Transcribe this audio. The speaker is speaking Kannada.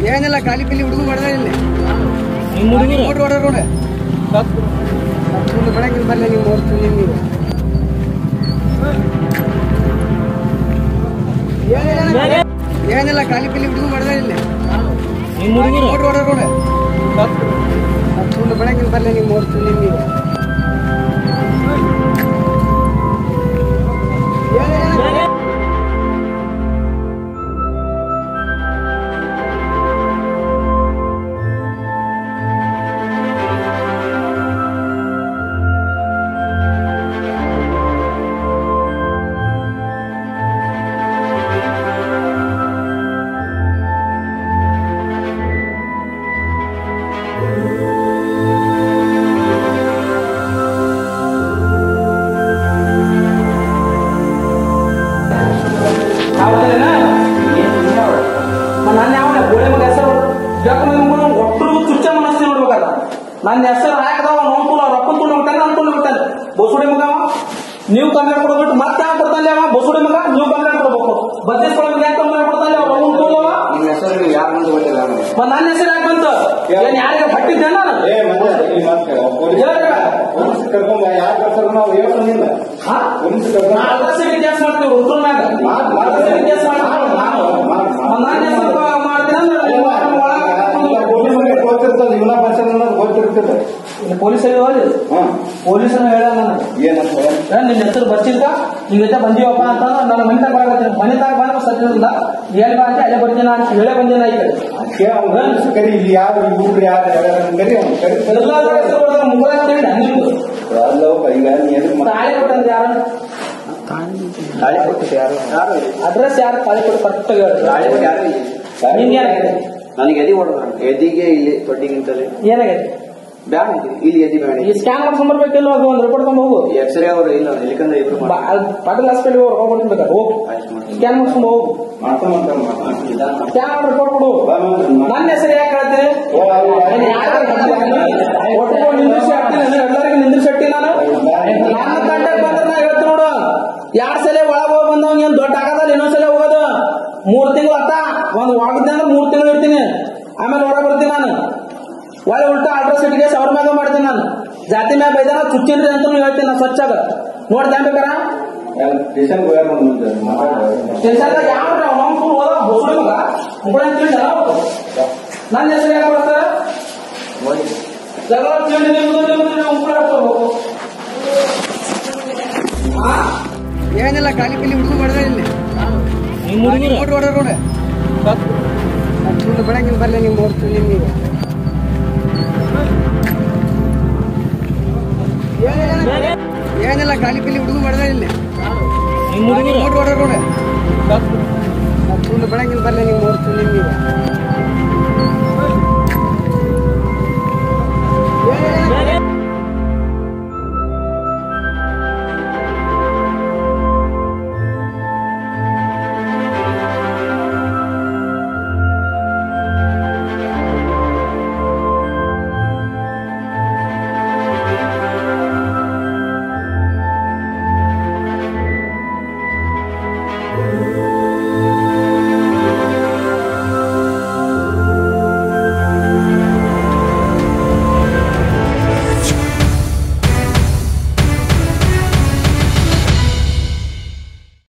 ಏನಿಲ್ಲ ಖಾಲಿ ಪಿಲಿ ಹುಡುಗ ಹೊಡೆದ ಇಲ್ಲಿ ನಿಮ್ಮ ಹುಡುಗರು ನೋಡ್ರಿ ಹೊಡ್ರ ನೋಡಿ ಒಂದು ಬೆಳಗ್ಗೆ ಬರಲಿ ನೀವು ನೋಡ್ತೀನಿ ನೀವು ಏನಿಲ್ಲ ಏನಿಲ್ಲ ಖಾಲಿ ಪಿಲಿ ಹುಡುಗ ಹೊಡೆದ ಇಲ್ಲಿ ನಿಮ್ಮ ಹುಡುಗರು ನೋಡ್ರಿ ಹೊಡ್ರ ನೋಡಿ ಒಂದು ಬೆಳಗ್ಗೆ ಬರಲಿ ನೀವು ನೋಡ್ತೀನಿ ನೀವು ಏನಿಲ್ಲ ನನ್ನ ಯಾವ ಗೋಳಿ ಮಗ ಹೆಸರು ಜಗ್ ಮಗ ಒಟ್ಟು ಚುಚ್ಚ ಮನಸ್ಸು ನೋಡ್ಬೇಕಲ್ಲ ನನ್ನ ಹೆಸರು ಹಾಕದವ ನೋನ್ ತುಲ ರೊಕ್ಕ ತುಳು ಬಿಟ್ಟಾನೆ ನಾನು ತುಳು ಬಿಟ್ಟಾನೆ ಬಸುಡಿ ಮಗ ಅವ. ನೀವು ಕಂಪ್ಲೇಂಟ್ ಕೊಡ್ಬಿಟ್ಟು ಮತ್ತೆ ಯಾವ ಕೊಡ್ತಾನೆ ಅವ ಬಸುಡಿ ಮಗ ನೀವು ಕಂಪ್ಲೇಂಟ್ ಕೊಡ್ಬೇಕು ಬದ್ನೇಶ್ವರ ಮಗ ಯಾಕೆ ಕಂಪ್ಲೇಂಟ್ ಕೊಡ್ತಾನೆ ಅವ ರೊಕ್ಕ ತುಳುವ ನಿಮ್ಮ ಹೆಸರು ಯಾರು ಅಂತ ಗೊತ್ತಿಲ್ಲ ನನಗೆ ಮತ್ತ್ ನನ್ನ ಹೆಸರು ಯಾಕೆ ಬಂತು ಏನ್ ಯಾರಿಗೆ ಹಟ್ಟಿದ್ದೆ ನಾನು ಏ ಮತ್ತೆ ಈ ಮತ್ತೆ ಪೊಲೀಸ್ ಪೊಲೀಸ್ ಕರ್ಕೊಂಡ್ ಯಾರು ಕರ್ಸಲ್ಲ ನಾವು ಹೇಳ್ಕೊಂಡಿಲ್ಲ ಹಾ? ಪೊಲೀಸ್ ಕರ್ಕೊಂಡ್ ನಾ ಅಡ್ರೆಸ್ ವ್ಯತ್ಯಾಸ ಮಾಡ್ತೀವಿ ಉತ್ತರ ಮ್ಯಾಗ ಅಡ್ರೆಸ್ ವ್ಯತ್ಯಾಸ ಮಾಡ್ತೀವಿ ನಾನು ಮತ್ತ್ ನನ್ನ ಹೆಸರು ಮಾಡ್ತೀನಿ ಅಂದ್ರೆ ನೀವು ಒಳಗೆ ಪೊಲೀಸ್ ಗೊತ್ತಿರ್ತದೆ ಇವನ ಭಾಷೆ ಗೊತ್ತಿರ್ತದೆ ಪೊಲೀಸ್ ಹೋಗಿ ಹಾ ಪೊಲೀಸರು ಹೇಳ ನನಗೆ ಏನಂತ ಏ, ನಿನ್ನ ಹೆಸರು ಬರ್ತಿದ್ದ ನಿನ್ನ ಜೊತೆ ಬಂದೀವಪ್ಪ ಅಂತ ನನ್ನ ಮನೆ ತಗ ಬರಕತ್ತೀನಿ ಮನೆ ತಗ ಬಂದ್ರೆ ಸತ್ತಿರಲಿಲ್ಲ ಎಲ್ಲಿ ಬಾ ಅಂತ ಅಲ್ಲೇ ಬರ್ತೀನಿ ಅಂತ ಹೇಳೇ ಬಂದಿನ ಐತೆ ಕರಿ ಇಲ್ಲಿ ಯಾರು ಈ ಹುಡುಗ್ರು ಯಾರು ಯಾರು ಕರಿ ಅವ್ನು ಕರಿ ಎಲ್ಲಾರ ಹೆಸರು ಹೊಡೆದ್ರೆ ಮುಗುಳ ತಿಂಡಿ ನಿಮ್ದು ಅಲ್ಲಪ್ಪ ಈಗ ನೀ ಎದಕ್ ಮಾಡ್- ತಾಳಿ ಕೊಟ್ಟಂತ ಯಾರು ತಾಳಿ ಕೊಟ್ಟಿದ್ದು ಯಾರು ಯಾರು ಅಡ್ರೆಸ್ ಯಾರು ತಾಳಿ ಕೊಟ್ಟು ಕರೆಕ್ಟ್ ಹೇಳಿ ನಿನ್ಗೆ ಏನಾಗಿದೆ ನನಗೆ ಎದಿ ಹೊಡೆದ ಎದಿಗೆ ಇಲ್ಲಿ ತೊಟ್ಟಿಗಿಂತಲೇ ಏನಾಗಿದೆ ಬ್ಯಾಡ ಇಲ್ಲಿ ಎದಿ ಬೇಡ ಈ ಸ್ಕ್ಯಾನ್ ಮಾಡ್ಕೊಂಡ್ ಬರ್ಬೇಕಿಲ್ಲ ಅದು ಒಂದು ರಿಪೋರ್ಟ್ ತಗೊಂಡು ಹೋಗು ಎಕ್ಸ್ರೇ ಅವರು ಇಲ್ಲ ಎಲ್ಲಿಕಂದ್ರೆ ಇಬ್ರು ಬಾ- ಅಲ್ಲಿ ಪಾಟೀಲ್ ಹಾಸ್ಪಿಟಲ್ ಹೋಗಿ ಹೋಗ್ಬಿಟ್ಟು ಬೇಕಾದ್ರೆ ಹೋಗು ಸ್ಕ್ಯಾನ್ ಮಾಡ್ಕೊಂಡು ಹೋಗು ಮಾಡ್ಕೊಂಡ್ ಮಾಡ್ಕೊಂಡ್ ಮಾಡ್ಕೊಂಡ್ ಸ್ಕ್ಯಾನ್ ರಿಪೋರ್ಟ್ ಕೊಡು ನನ್ನ ಹೆಸರು ಯಾಕೆ ಹೇಳ್ತೀನಿ ನಾನು ಯಾರಿಗೆ ಹೇಳ್ತೀನಿ? ಒಟ್ಟು ನಿಂದಿರ್ಸಿ ಹಾಕ್ತೀನಿ ಅಂದ್ರೆ ಎಲ್ಲರಿಗೂ ನಿಂದಿರ್ಸಿ ಹಾಕ್ತೀನಿ ನಾನು ನನ್ನ ಕಂಡಕ್ಟ್ ಬಂದ್ರೆ ನಾ ಹೇಳ್ತೀನಿ ನೋಡು ಎರಡ್ ಸಲ ಒಳಗೆ ಹೋಗಿ ಬಂದವ್ ಏನ್ ದೊಡ್ಡ ಆಗದಲ್ಲ ಇನ್ನೊಂದ್ಸಲ ಹೋಗೋದು ಮೂರ್ ತಿಂಗಳು ಅತ್ತ ಒಂದ್ ಒಳಗಿದ್ದೆ ಅಂದ್ರೆ ಮೂರ್ ತಿಂಗಳು ಇರ್ತೀನಿ ಆಮೇಲೆ ಹೊರಗೆ ಬರ್ತೀನಿ ನಾನು ಒಳ್ಳೆ ಉಲ್ಟಾ ಅಡ್ರೆಸ್ ಇಟ್ಟಿಗೆ ಸಾವಿರ ಮ್ಯಾಗ ಮಾಡ್ತೀನಿ ನಾನು ಜಾತಿ ಮ್ಯಾಗ ಬೈದಾನ ಚುಚ್ಚಿನ್ರಿ ಅಂತ ಹೇಳ್ತೀನಿ ನಾನು ಸ್ವಚ್ಛಾಗ ನೋಡ್ತಾ ಬೇಕಾರ ಸ್ಟೇಷನ್ ಹೋಗ್ಯಾರ ಮುಂದೆ ಮಾತಾಡ್ಬಾರ್ದು. ಸ್ಟೇಷನ್ದಾಗ ಯಾವ್ರ ಅವ್ನ ಫುಲ್ ಹೋದ ಬಸುಡಿ ಮಗ ಮುಗಳ ತಿಂಡಿ ಜನ ಹೋಗ್ತು. ನನ್ನ ಹೆಸರು ಯಾಕೆ ಬರ್ತಾರೆ ಜಗಳ ತಿಂಡಿ ನಿಮ್ದು ನಿಮ್ದು ನೀವು ಮುಗಳ ಹಾಕ್ಕೋಬೇಕು ಏನಿಲ್ಲ ಖಾಲಿ ಪಿಲಿ ಹುಡುಗ ಹೊಡೆದ ಇಲ್ಲಿ ನಿಮ್ಮ ಹುಡುಗರು ನೋಡ್ರಿ ಹೊಡ್ರ ನೋಡಿ ಒಂದು ಬೆಳಗ್ಗೆ ಬರಲಿ ನೀವು ನೋಡ್ತೀನಿ ನೀವು ಏನಿಲ್ಲ ಖಾಲಿ ಪಿಲಿ ಹುಡುಗ ಹೊಡೆದ ಇಲ್ಲಿ ನಿಮ್ಮ ಹುಡುಗರು ನೋಡ್ರಿ ಹೊಡ್ರ ನೋಡಿ ಒಂದು ಬೆಳಗ್ಗೆ ಬರಲಿ ನೀವು ನೋಡ್ತೀನಿ ನೀವು